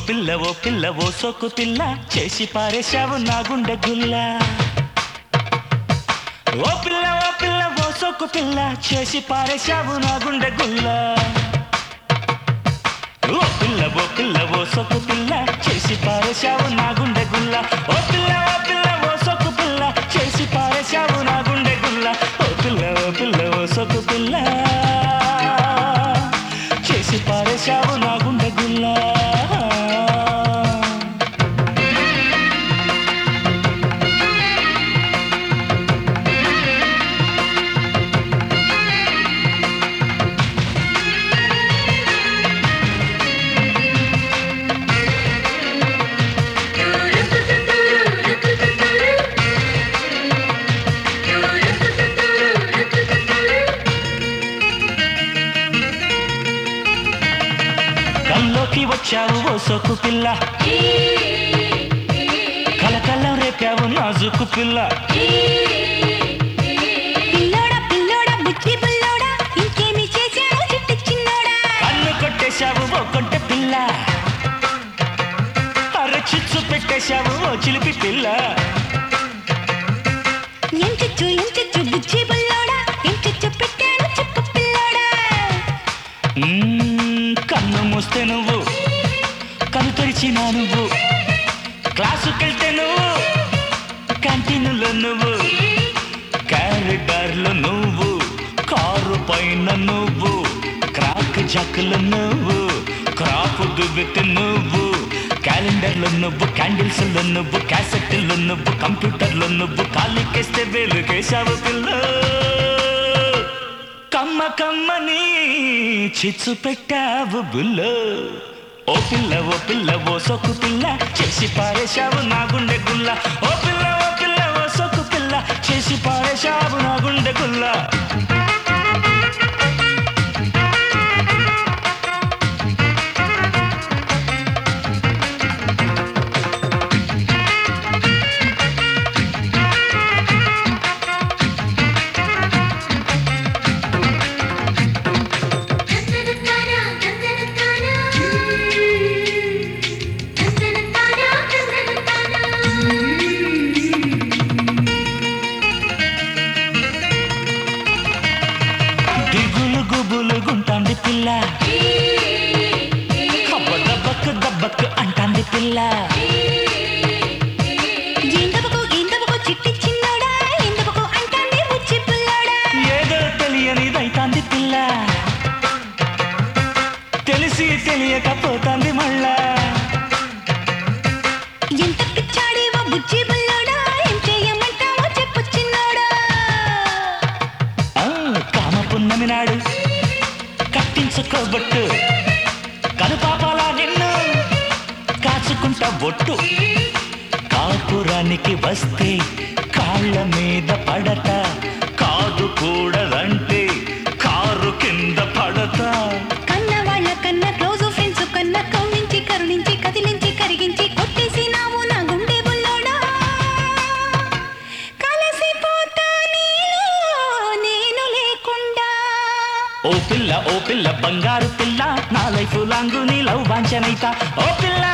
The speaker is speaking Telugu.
పిల్ల ఓ పిల్ల ఓ సోకు పిల్ల చేసి పారేశావు నా గుండె గుల్ల ఓ పిల్ల ఓ పిల్ల ఓ సోకు పిల్ల చేసి పారేశావు నా గుండె గుల్ల ఓ పిల్ల ఓ పిల్ల ఓ సొక్కు పిల్ల చేసి పారేశావు నా గుండె గుల్ల ఓ పిల్ల ఓ పిల్ల ఓ సొక్కు పిల్ల చేసి పారేశావు నా గుండె గుల్ల ఓ పిల్ల ఓ పిల్ల ఓ సొక్కు పిల్ల చేసి పారేశావు నా గుండె గుల్ల కల్లోకి వచ్చావు ఓ సొక్కు పిల్ల కలకల్లం రేపావు నాజుకు పిల్ల పిల్లోడా పిల్లోడా బుజ్జి బుల్లోడా ఇంకేమి చేశావు చిట్టి చిన్నోడా కన్ను కొట్టేశావు ఓ కొంటె పిల్ల అర చిచ్చు పెట్టేశావు ఓ చిలిపి పిల్ల ఎంచచ్చు ఎంచచ్చు బుజ్జి బుల్లోడా ఎంచచ్చు పెట్టాను చెప్పు పిల్లోడా మ్మ్, కన్ను మూస్తే నువ్వు కను తెరిచినా నువ్వు క్లాసుకెళ్తే నువ్వు క్యాంటీన్లో నువ్వు క్యారిడార్లో నువ్వు కారు పైన నువ్వు క్రాక్ జాకులు నువ్వు క్రాప్ దువ్వితే నువ్వు క్యాలెండర్లో నువ్వు క్యాండిల్స్లో నువ్వు క్యాసెట్లో నువ్వు కంప్యూటర్లో నువ్వు కాలికేస్తే వెలుకేశావు పిల్ల కమ్మ కమ్మని చిచ్చు పెట్టావు బుల్లో ఓ పిల్ల ఓ పిల్ల ఓ సొక్కు పిల్ల చేసి పారేశావు నా గుండె గుల్ల ఓ పిల్ల ఓ పిల్ల ఓ సొక్కు పిల్ల చేసి పారేశావు నా గుండె గుల్ల తందనతానా తందనతానా తందనతానా తందనతానా దిగులు గుబులు గుంటాంది పిల్ల హబ్బ దబ్బక్ దబ్బక్ అంటాంది పిల్ల ఏందబకు ఏందబకు చిట్టి చిన్నోడా ఏందబకు అంటాంది బుజ్జి బుల్లోడా ఏదో తెలియనిదైతాంది పిల్ల తెలిసి తెలియకపోతాంది మళ్ళా ఎంత పిచ్చాడివో బుజ్జి బుల్లోడా ఏం చేయమంటావో చెప్పు చిన్నోడా ఆ, కామ పున్నమి నాడు కట్టించుకోబట్టు కనుపాపాలా నిన్ను కాచుకుంటా బొట్టు కాపురానికి వస్తే కాళ్ళ మీద పడత కాదు కూడదంటే కారు కింద పడతా కన్న వాళ్ళ కన్న క్లోజ్ ఫ్రెండ్స్ కన్న కవ్వించి కరుణించి కదిలించి కరిగించి కొట్టేసినావు నా గుండె బుల్లోడా కలసిపోతా నీలో నేను లేకుండా ఓ పిల్ల ఓ పిల్ల బంగారు పిల్ల నా లైఫ్ లాంగ్ నీ లవ్ వాంచనైతా ఓ పిల్ల